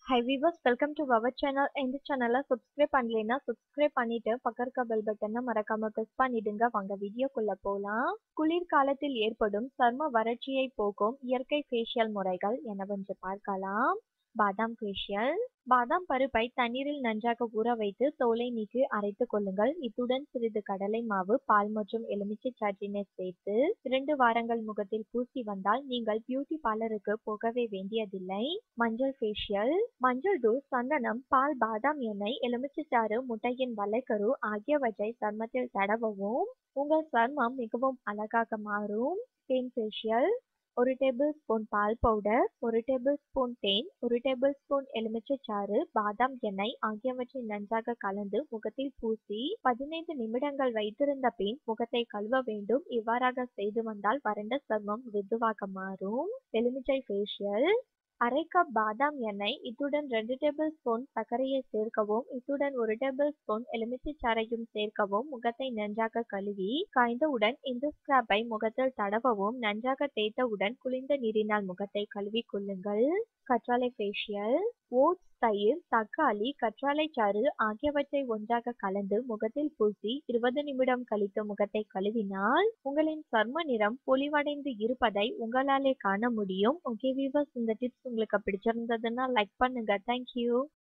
high viewers welcome to our channel இந்த சேனலை subscribe பண்ணலைன்னா சப்ஸ்கிரைப் பண்ணிட்டு பக்கம் இருக்க பெல் பட்டனை மறக்காம ப்ரெஸ் பண்ணிடுங்க வாங்க வீடியோக்குள்ள போலாம் குளிர்காலத்தில் ஏற்படும் சர்ம வறட்சியை போக்கும் இயற்கை ஃபேஷியல் முறைகள் என்னவென்று பார்க்கலாம் பாதாம் ஃபேஷியல் பாதாம் பருப்பை தண்ணீரில் நன்றாக ஊற வைத்து தோலை நீக்கி அரைத்து கொள்ளுங்கள் இத்துடன் சிறிது கடலை மாவு பால் மற்றும் எலுமிச்சை சாற்றினை சேர்த்து இரண்டு வாரங்கள் முகத்தில் பூசி வந்தால் நீங்கள் பியூட்டி பார்லருக்கு போகவே வேண்டியதில்லை மஞ்சள் ஃபேஷியல் மஞ்சள் தூள் சந்தனம் பால் பாதாம் எண்ணெய் எலுமிச்சை சாறு முட்டையின் வளைக்கரு ஆகியவற்றை சர்மத்தில் தடவவும் உங்கள் சர்மம் மிகவும் அழகாக மாறும் தேன் ஃபேஷியல் ஒரு டேபிள் ஸ்பூன் பால் பவுடர் ஒரு டேபிள் ஸ்பூன் தேன் ஒரு டேபிள் ஸ்பூன் எலுமிச்சை சாறு பாதாம் எண்ணெய் ஆகியவற்றை நன்றாக கலந்து முகத்தில் பூசி பதினைந்து நிமிடங்கள் வைத்திருந்த பின் முகத்தை கழுவ வேண்டும் இவ்வாறாக செய்து வந்தால் வறண்ட சர்மம் மிருதுவாக மாறும் எலுமிச்சை ஃபேஷியல் அரை கப் பாதாம் எண்ணெய் இத்துடன் ரெண்டு டேபிள் ஸ்பூன் சர்க்கரையை சேர்க்கவும் இத்துடன் ஒரு டேபிள் ஸ்பூன் எலுமிச்சை சாறையும் சேர்க்கவும் முகத்தை நன்றாக கழுவி காய்ந்தவுடன் இந்த ஸ்கிராப்பை முகத்தில் தடவவும் நன்றாக தேய்த்தவுடன் குளிர்ந்த நீரினால் முகத்தை கழுவி கொள்ளுங்கள் கற்றாழை ஃபேஷியல் ஓட்ஸ் தயிர் தக்காளி கற்றாழை சாறு ஆகியவற்றை ஒன்றாக கலந்து முகத்தில் பூசி இருபது நிமிடம் கழித்து முகத்தை கழுவினால் உங்களின் சர்ம நிறம் பொலிவடைந்து இருப்பதை உங்களாலே காண முடியும் ஓகே வீவர்ஸ் இந்த டிப்ஸ் உங்களுக்கு பிடிச்சிருந்ததுன்னா லைக் பண்ணுங்க தேங்க்யூ